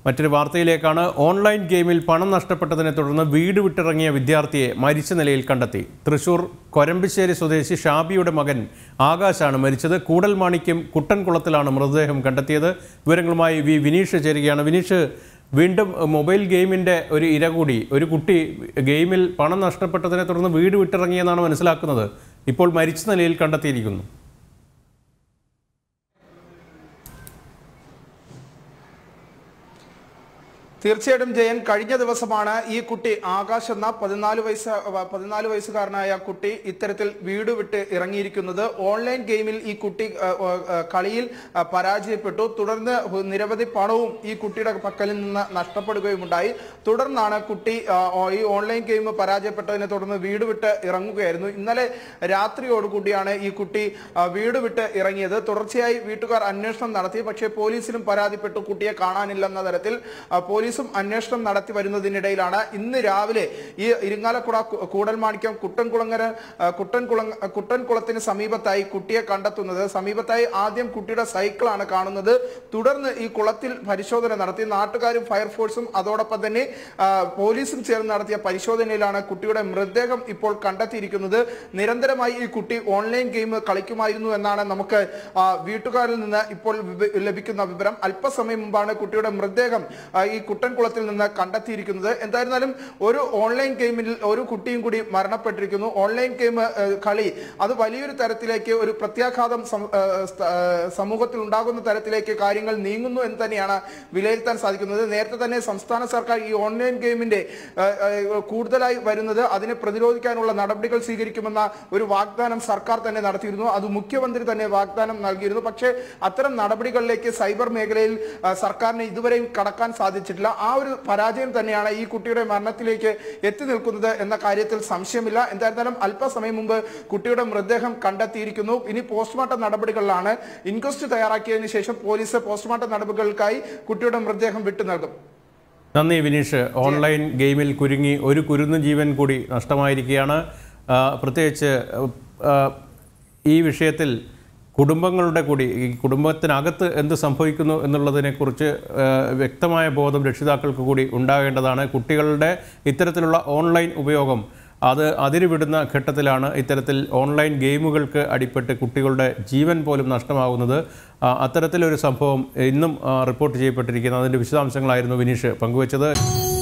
മറ്റൊരു വാർത്തയിലേക്കാണ് ഓൺലൈൻ ഗെയിമിൽ പണം നഷ്ടപ്പെട്ടതിനെ തുടർന്ന് വീട് വിട്ടിറങ്ങിയ വിദ്യാർത്ഥിയെ മരിച്ച നിലയിൽ കണ്ടെത്തി തൃശൂർ കൊരമ്പിശ്ശേരി സ്വദേശി ഷാബിയുടെ മകൻ ആകാശാണ് മരിച്ചത് കൂടൽമാണിക്യം കുട്ടൻകുളത്തിലാണ് മൃതദേഹം കണ്ടെത്തിയത് വിവരങ്ങളുമായി വി വിനീഷ് ചേരുകയാണ് വിനീഷ് വീണ്ടും മൊബൈൽ ഗെയിമിൻ്റെ ഒരു ഇര കൂടി ഒരു കുട്ടി ഗെയിമിൽ പണം നഷ്ടപ്പെട്ടതിനെ തുടർന്ന് വീട് വിട്ടിറങ്ങിയെന്നാണ് മനസ്സിലാക്കുന്നത് ഇപ്പോൾ മരിച്ച നിലയിൽ കണ്ടെത്തിയിരിക്കുന്നു തീർച്ചയായിട്ടും ജയൻ കഴിഞ്ഞ ദിവസമാണ് ഈ കുട്ടി ആകാശ് എന്ന പതിനാല് വയസ്സ് പതിനാല് വയസ്സുകാരനായ കുട്ടി ഇത്തരത്തിൽ വീട് വിട്ട് ഇറങ്ങിയിരിക്കുന്നത് ഓൺലൈൻ ഗെയിമിൽ ഈ കുട്ടി ആ, ആ, കളിയിൽ ആ, പരാജയപ്പെട്ടു തുടർന്ന് നിരവധി പണവും ഈ കുട്ടിയുടെ പക്കലിൽ നിന്ന് നഷ്ടപ്പെടുകയുമുണ്ടായി തുടർന്നാണ് കുട്ടി ആ, ഓ- ഈ ഓൺലൈൻ ഗെയിം പരാജയപ്പെട്ടതിനെ തുടർന്ന് വീട് വിട്ട് ഇറങ്ങുകയായിരുന്നു ഇന്നലെ രാത്രിയോടുകൂടിയാണ് ഈ കുട്ടി ആ, വീട് വിട്ട് ഇറങ്ങിയത് തുടർച്ചയായി വീട്ടുകാർ അന്വേഷണം നടത്തി പക്ഷേ പോലീസിലും പരാതിപ്പെട്ടു കുട്ടിയെ കാണാനില്ലെന്ന തരത്തിൽ ആ, പോലീസും അന്വേഷണം നടത്തി വരുന്നതിനിടയിലാണ് ഇന്ന് രാവിലെ ഈ ഇരിങ്ങാലക്കുട കു- കൂടൽമാണിക്യം കുട്ടൻകുളങ്ങര ആ, കുട്ടൻകുള കുട്ടൻകുളത്തിന് സമീപത്തായി കുട്ടിയെ കണ്ടെത്തുന്നത് സമീപത്തായി ആദ്യം കുട്ടിയുടെ സൈക്കിളാണ് കാണുന്നത് തുടർന്ന് ഈ കുളത്തിൽ പരിശോധന നടത്തി നാട്ടുകാരും ഫയർഫോഴ്സും അതോടൊപ്പം തന്നെ ആ, പോലീസും ചേർന്ന് നടത്തിയ പരിശോധനയിലാണ് കുട്ടിയുടെ മൃതദേഹം ഇപ്പോൾ കണ്ടെത്തിയിരിക്കുന്നത് നിരന്തരമായി ഈ കുട്ടി ഓൺലൈൻ ഗെയിം കളിക്കുമായിരുന്നു എന്നാണ് നമുക്ക് ആ, വീട്ടുകാരിൽ നിന്ന് ഇപ്പോൾ വിവ- ലഭിക്കുന്ന വിവരം അല്പസമയം മുമ്പാണ് കുട്ടിയുടെ മൃതദേഹം ആ, ഈ കുട്ടൻകുളത്തിൽ നിന്ന് കണ്ടെത്തിയിരിക്കുന്നത് എന്തായിരുന്നാലും ഒരു ഓൺലൈൻ ഗെയിമിൽ ഒരു കുട്ടിയും കൂടി മരണപ്പെട്ടിരിക്കുന്നു ഓൺലൈൻ ഗെയിം ആ, കളി അത് വലിയൊരു തരത്തിലേക്ക് ഒരു പ്രത്യാഘാതം സം- ആ, സ്ഥ- ആ, സമൂഹത്തിൽ ഉണ്ടാകുന്ന തരത്തിലേക്ക് കാര്യങ്ങൾ നീങ്ങുന്നു എന്ന് തന്നെയാണ് വിലയിരുത്താൻ സാധിക്കുന്നത് നേരത്തെ തന്നെ സംസ്ഥാന സർക്കാർ ഈ ഓൺലൈൻ ഗെയിമിന്റെ ആ, ആ, കൂടുതലായി വരുന്നത് അതിനെ പ്രതിരോധിക്കാനുള്ള നടപടികൾ സ്വീകരിക്കുമെന്ന ഒരു വാഗ്ദാനം സർക്കാർ തന്നെ നടത്തിയിരുന്നു അത് മുഖ്യമന്ത്രി തന്നെ വാഗ്ദാനം നൽകിയിരുന്നു പക്ഷേ അത്തരം നടപടികളിലേക്ക് സൈബർ മേഖലയിൽ ആ, സർക്കാരിന് ഇതുവരെയും കടക്കാൻ സാധിച്ചിട്ടില്ല ആ ഒരു പരാജയം തന്നെയാണ് ഈ കുട്ടിയുടെ മരണത്തിലേക്ക് എത്തി നിൽക്കുന്നത് എന്ന കാര്യത്തിൽ സംശയമില്ല എന്തായിരുന്നാലും അല്പസമയം മുമ്പ് കുട്ടിയുടെ മൃതദേഹം കണ്ടെത്തിയിരിക്കുന്നു ഇനി പോസ്റ്റ്മോർട്ടം നടപടികളിലാണ് ഇൻക്വസ്റ്റ് തയ്യാറാക്കിയതിനു ശേഷം പോലീസ് പോസ്റ്റ്മോർട്ടം നടപടികൾക്കായി കുട്ടിയുടെ മൃതദേഹം വിട്ടു നൽകും നന്ദി വിനീഷ് ഓൺലൈൻ ഗെയിമിൽ കുരുങ്ങി ഒരു കുരുന്നു ജീവൻ കൂടി നഷ്ടമായിരിക്കുകയാണ് ആ, പ്രത്യേകിച്ച് ആ, ഈ വിഷയത്തിൽ കുടുംബങ്ങളുടെ കൂടി ഈ കുടുംബത്തിനകത്ത് എന്ത് സംഭവിക്കുന്നു എന്നുള്ളതിനെക്കുറിച്ച് ആ, വ്യക്തമായ ബോധം രക്ഷിതാക്കൾക്ക് കൂടി ഉണ്ടാകേണ്ടതാണ് കുട്ടികളുടെ ഇത്തരത്തിലുള്ള ഓൺലൈൻ ഉപയോഗം അത് അതിരുവിടുന്ന ഘട്ടത്തിലാണ് ഇത്തരത്തിൽ ഓൺലൈൻ ഗെയിമുകൾക്ക് അടിപ്പെട്ട് കുട്ടികളുടെ ജീവൻ പോലും നഷ്ടമാകുന്നത് ആ, അത്തരത്തിലൊരു സംഭവം ഇന്നും ആ, റിപ്പോർട്ട് ചെയ്യപ്പെട്ടിരിക്കുന്നത് അതിൻ്റെ വിശദാംശങ്ങളായിരുന്നു വിനീഷ് പങ്കുവച്ചത്